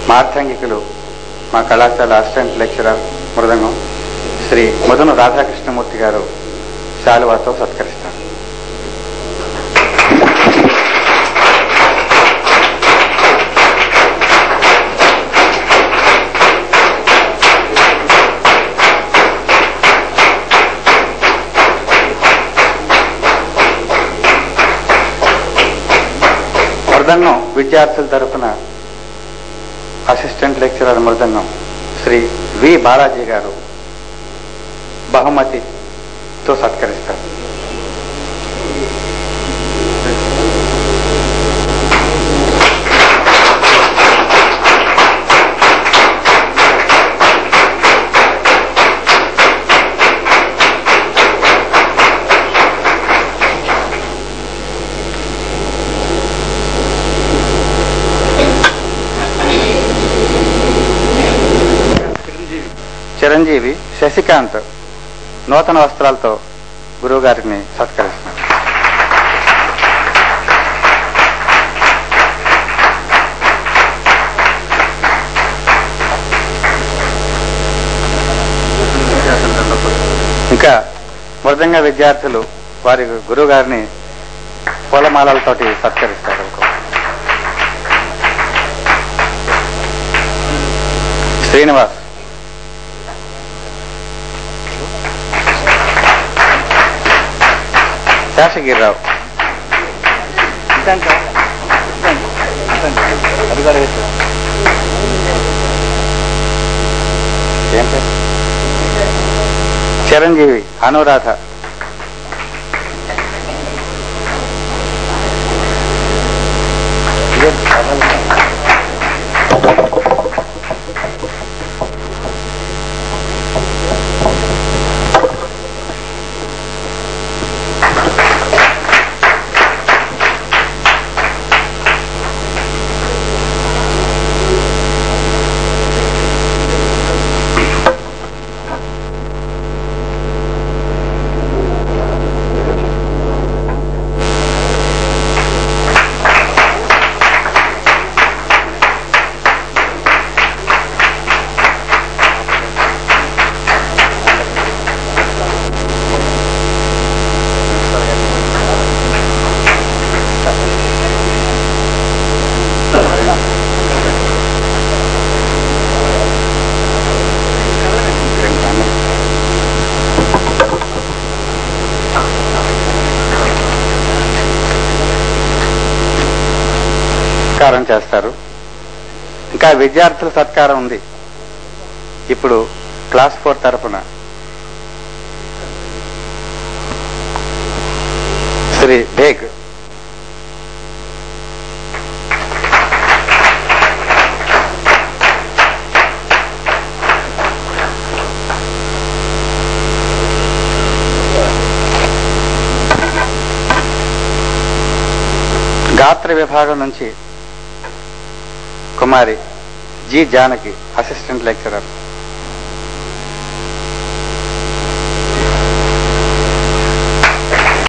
మార్తాంగికులు మా కళాశాల assistant lecturer mridangam Shri Mudanu Radhakrishnamurthy గారు శాలువాతో సత్కరిస్తారు మృదంగం విద్యార్థుల తరపున assistant lecturer mridangam Shri V Balaji గారు బహుమతితో సత్కరిస్తారు చిరంజీవి శశికాంత్ నూతన వస్త్రాలతో గురువు గారిని సత్కరిస్తున్నారు ఇంకా మృదంగ విద్యార్థులు వారి గురువు గారిని పూలమాలలతోటి సత్కరిస్తారు శ్రీనివాస్ శేషగిరిరావు ఏం పేరు? చిరంజీవి అనురాధ సత్కారం చేస్తారు ఇంకా విద్యార్థుల సత్కారం ఉంది ఇప్పుడు క్లాస్ ఫోర్ తరపున శ్రీ బేగ్ గాత్ర విభాగం నుంచి కుమారి జి జానకి అసిస్టెంట్ లెక్చరర్